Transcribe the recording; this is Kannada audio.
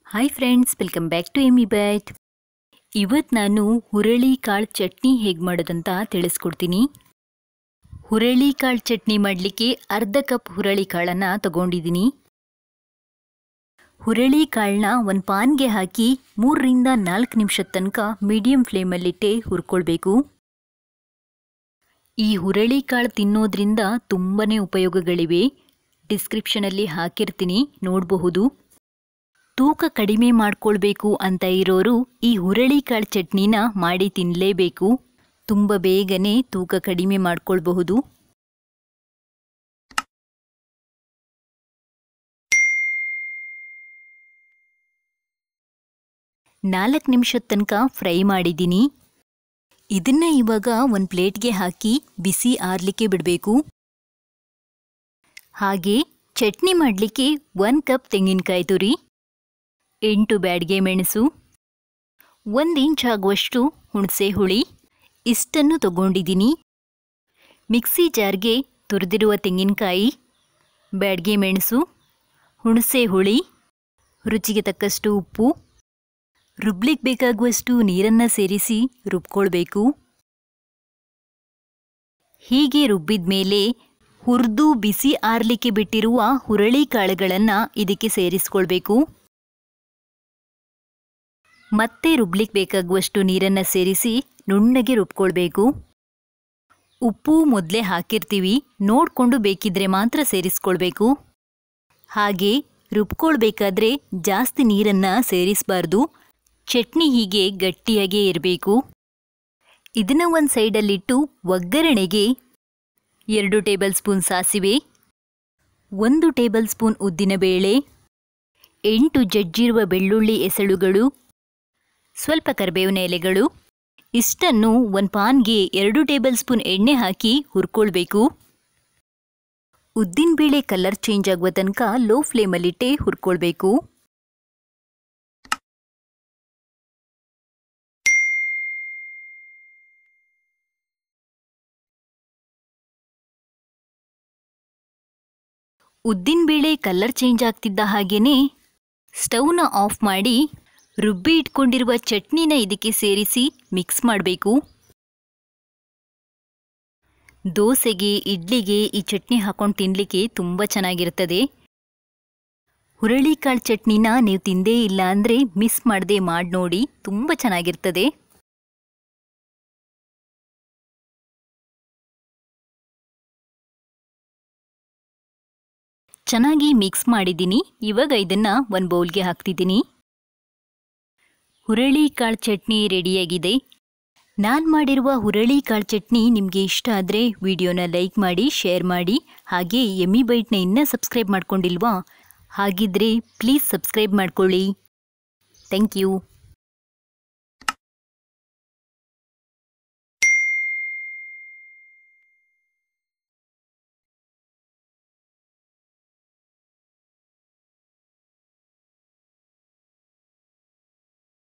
hi friends welcome back to ಎಮಿ ಬ್ಯಾಟ್ ಇವತ್ತು ನಾನು ಹುರಳಿ ಕಾಳು ಚಟ್ನಿ ಹೇಗೆ ಮಾಡೋದಂತ ತಿಳಿಸ್ಕೊಡ್ತೀನಿ ಹುರಳಿ ಕಾಳು ಚಟ್ನಿ ಮಾಡಲಿಕ್ಕೆ ಅರ್ಧ ಕಪ್ ಹುರಳಿ ಕಾಳನ್ನು ತಗೊಂಡಿದ್ದೀನಿ ಹುರಳಿ ಕಾಳನ್ನ ಒಂದು ಪಾನ್ಗೆ ಹಾಕಿ ಮೂರರಿಂದ ನಾಲ್ಕು ನಿಮಿಷದ ತನಕ ಮೀಡಿಯಂ ಫ್ಲೇಮಲ್ಲಿಟ್ಟೆ ಹುರ್ಕೊಳ್ಬೇಕು ಈ ಹುರಳಿ ಕಾಳು ತಿನ್ನೋದ್ರಿಂದ ತುಂಬಾ ಉಪಯೋಗಗಳಿವೆ ಡಿಸ್ಕ್ರಿಪ್ಷನಲ್ಲಿ ಹಾಕಿರ್ತೀನಿ ನೋಡಬಹುದು ತೂಕ ಕಡಿಮೆ ಮಾಡ್ಕೊಳ್ಬೇಕು ಅಂತ ಇರೋರು ಈ ಹುರಳಿಕಾಳು ಚಟ್ನಿನ ಮಾಡಿ ತಿನ್ನಲೇಬೇಕು ತುಂಬ ಬೇಗನೆ ತೂಕ ಕಡಿಮೆ ಮಾಡ್ಕೊಳ್ಬಹುದು ನಾಲ್ಕು ನಿಮಿಷದ ತನಕ ಫ್ರೈ ಮಾಡಿದ್ದೀನಿ ಇದನ್ನ ಇವಾಗ ಒಂದು ಪ್ಲೇಟ್ಗೆ ಹಾಕಿ ಬಿಸಿ ಆರ್ಲಿಕ್ಕೆ ಬಿಡಬೇಕು ಹಾಗೆ ಚಟ್ನಿ ಮಾಡಲಿಕ್ಕೆ ಒಂದು ಕಪ್ ತೆಂಗಿನಕಾಯಿ ತುರಿ ಎಂಟು ಬ್ಯಾಡ್ಗೆ ಮೆಣಸು ಒಂದು ಇಂಚ್ ಆಗುವಷ್ಟು ಹುಣಸೆ ಹುಳಿ ಇಷ್ಟನ್ನು ತಗೊಂಡಿದ್ದೀನಿ ಮಿಕ್ಸಿ ಜಾರ್ಗೆ ತುರಿದಿರುವ ತೆಂಗಿನಕಾಯಿ ಬ್ಯಾಡ್ಗೆ ಮೆಣಸು ಹುಣಸೆ ಹುಳಿ ರುಚಿಗೆ ತಕ್ಕಷ್ಟು ಉಪ್ಪು ರುಬ್ಲಿಕ್ಕೆ ಬೇಕಾಗುವಷ್ಟು ನೀರನ್ನು ಸೇರಿಸಿ ರುಬ್ಕೊಳ್ಬೇಕು ಹೀಗೆ ರುಬ್ಬಿದ ಮೇಲೆ ಹುರಿದು ಬಿಸಿ ಆರ್ಲಿಕ್ಕೆ ಬಿಟ್ಟಿರುವ ಹುರಳಿ ಕಾಳುಗಳನ್ನು ಇದಕ್ಕೆ ಸೇರಿಸ್ಕೊಳ್ಬೇಕು ಮತ್ತೆ ರುಬ್ಲಿಕ್ಕೆ ಬೇಕಾಗುವಷ್ಟು ನೀರನ್ನು ಸೇರಿಸಿ ನುಣ್ಣಗೆ ರುಬ್ಕೊಳ್ಬೇಕು ಉಪ್ಪು ಮೊದಲೇ ಹಾಕಿರ್ತೀವಿ ನೋಡಿಕೊಂಡು ಬೇಕಿದ್ರೆ ಮಾತ್ರ ಸೇರಿಸ್ಕೊಳ್ಬೇಕು ಹಾಗೆ ರುಬ್ಕೊಳ್ಬೇಕಾದ್ರೆ ಜಾಸ್ತಿ ನೀರನ್ನು ಸೇರಿಸಬಾರ್ದು ಚಟ್ನಿ ಹೀಗೆ ಗಟ್ಟಿಯಾಗೇ ಇರಬೇಕು ಇದನ್ನು ಒಂದು ಸೈಡಲ್ಲಿಟ್ಟು ಒಗ್ಗರಣೆಗೆ ಎರಡು ಟೇಬಲ್ ಸ್ಪೂನ್ ಸಾಸಿವೆ ಒಂದು ಟೇಬಲ್ ಸ್ಪೂನ್ ಉದ್ದಿನಬೇಳೆ ಎಂಟು ಜಜ್ಜಿರುವ ಬೆಳ್ಳುಳ್ಳಿ ಎಸಳುಗಳು ಸ್ವಲ್ಪ ಕರಿಬೇವಿನ ಎಲೆಗಳು ಇಷ್ಟನ್ನು ಒಂದು ಪಾನ್ಗೆ ಎರಡು ಟೇಬಲ್ ಸ್ಪೂನ್ ಎಣ್ಣೆ ಹಾಕಿ ಹುರ್ಕೊಳ್ಬೇಕು ಉದ್ದಿನಬೇಳೆ ಕಲರ್ ಚೇಂಜ್ ಆಗುವ ತನಕ ಲೋ ಫ್ಲೇಮಲ್ಲಿಟ್ಟೆ ಹುರ್ಕೊಳ್ಬೇಕು ಉದ್ದಿನಬೇಳೆ ಕಲರ್ ಚೇಂಜ್ ಆಗ್ತಿದ್ದ ಹಾಗೇನೆ ಸ್ಟವ್ನ ಆಫ್ ಮಾಡಿ ರುಬ್ಬಿ ಇಟ್ಕೊಂಡಿರುವ ಚಟ್ನಿನ ಇದಕ್ಕೆ ಸೇರಿಸಿ ಮಿಕ್ಸ್ ಮಾಡಬೇಕು ದೋಸೆಗೆ ಇಡ್ಲಿಗೆ ಈ ಚಟ್ನಿ ಹಾಕೊಂಡು ತಿನ್ನಲಿಕ್ಕೆ ತುಂಬ ಚೆನ್ನಾಗಿರ್ತದೆ ಹುರಳಿಕಾಳು ಚಟ್ನಿನ ನೀವು ತಿಂದೇ ಇಲ್ಲ ಅಂದರೆ ಮಿಸ್ ಮಾಡದೆ ಮಾಡಿ ನೋಡಿ ತುಂಬ ಚೆನ್ನಾಗಿರ್ತದೆ ಚೆನ್ನಾಗಿ ಮಿಕ್ಸ್ ಮಾಡಿದ್ದೀನಿ ಇವಾಗ ಇದನ್ನು ಒಂದು ಬೌಲ್ಗೆ ಹಾಕ್ತಿದ್ದೀನಿ ಹುರಳಿ ಕಾಳು ಚಟ್ನಿ ರೆಡಿಯಾಗಿದೆ ನಾನು ಮಾಡಿರುವ ಹುರಳಿ ಕಾಳು ಚಟ್ನಿ ನಿಮಗೆ ಇಷ್ಟ ಆದರೆ ವಿಡಿಯೋನ ಲೈಕ್ ಮಾಡಿ ಶೇರ್ ಮಾಡಿ ಹಾಗೆ ಎಮ್ಮಿ ಬೈಟ್ನ ಇನ್ನೂ ಸಬ್ಸ್ಕ್ರೈಬ್ ಮಾಡ್ಕೊಂಡಿಲ್ವಾ ಹಾಗಿದ್ರೆ ಪ್ಲೀಸ್ ಸಬ್ಸ್ಕ್ರೈಬ್ ಮಾಡ್ಕೊಳ್ಳಿ ಥ್ಯಾಂಕ್ ಯು